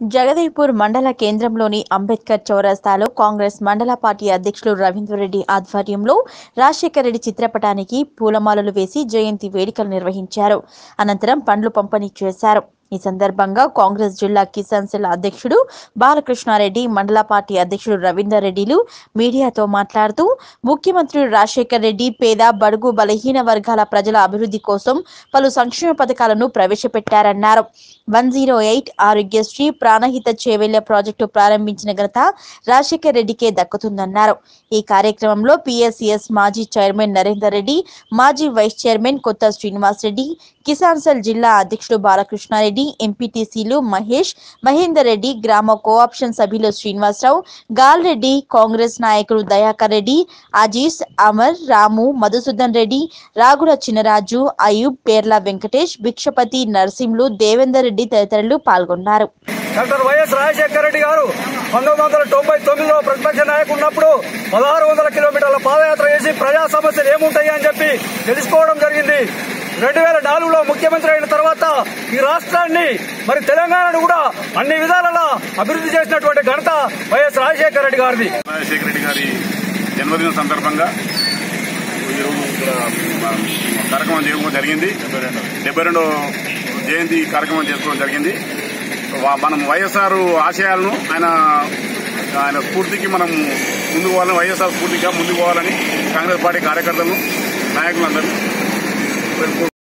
జగదీపూర్ మండల కేంద్రంలోని అంబేద్కర్ చౌరస్తాలో కాంగ్రెస్ మండల పార్టీ అధ్యక్షులు రవీంద్ర రెడ్డి ఆధ్వర్యంలో రాజశేఖర రెడ్డి చిత్రపటానికి పూలమాలలు వేసి జయంతి వేడుకలు నిర్వహించారు అనంతరం పండ్లు పంపిణీ చేశారు ఈ సందర్భంగా కాంగ్రెస్ జిల్లా కిసాన్ సెల్ అధ్యక్షుడు బాలకృష్ణారెడ్డి మండల పార్టీ అధ్యక్షుడు రవీందర్ రెడ్డిలు మీడియాతో మాట్లాడుతూ ముఖ్యమంత్రి రాజశేఖర్ రెడ్డి పేద బడుగు బలహీన వర్గాల ప్రజల అభివృద్ధి కోసం పలు సంక్షేమ పథకాలను ప్రవేశపెట్టారన్నారు one zero eight Aarogyasri Pranahita Chevella project ప్రారంభించిన ఘనత రాజశేఖర్ రెడ్డికే దక్కుతుందన్నారు ఈ కార్యక్రమంలో పిఎస్సిఎస్ మాజీ చైర్మన్ నరేందర్ రెడ్డి మాజీ వైస్ చైర్మన్ కొత్త శ్రీనివాస్ రెడ్డి కిసాన్ సెల్ జిల్లా అధ్యక్షుడు బాలకృష్ణారెడ్డి ఎంపీటీసీలు మహేష్ మహేందర్ రెడ్డి గ్రామ కోఆప్షన్ సభ్యులు శ్రీనివాసరావు గాల్రెడ్డి కాంగ్రెస్ నాయకులు దయాకర్ రెడ్డి అజీజ్ అమర్ రాము మధుసూదన్ రెడ్డి రాగుల చినరాజు అయూబ్ పేర్ల వెంకటేష్ భిక్షపతి నరసింహులు దేవేందర్ రెడ్డి తదితరులు పాల్గొన్నారు డాక్టర్ వైఎస్ రాజశేఖర రెడ్డి గారు పంతొమ్మిది వందల తొంభై తొమ్మిదిలో ప్రతిపక్ష నాయకుడు ఉన్నప్పుడు పదహారు వందల కిలోమీటర్ల పాదయాత్ర చేసి ప్రజా సమస్యలు ఏముంటాయి అని చెప్పి తెలుసుకోవడం జరిగింది రెండు వేల నాలుగులో ముఖ్యమంత్రి అయిన తర్వాత ఈ రాష్ట్రాన్ని మరి తెలంగాణను కూడా అన్ని విధాలలో అభివృద్ధి చేసినటువంటి ఘనత వైఎస్ రాజశేఖర రెడ్డి గారిది రాజశేఖర రెడ్డి గారి జన్మదినం సందర్భంగా ఈరోజు ఇక్కడ మ- కార్యక్రమం చేయడం జరిగింది డెబ్బై రెండో జయంతి కార్యక్రమం చేసుకోవడం జరిగింది వా- మనం వైఎస్ఆర్ ఆశయాలను ఆయన ఆయన స్ఫూర్తికి మనం ముందుకు పోవాలని వైఎస్ఆర్ స్ఫూర్తిగా ముందుకు పోవాలని కాంగ్రెస్ పార్టీ కార్యకర్తలను నాయకులందరూ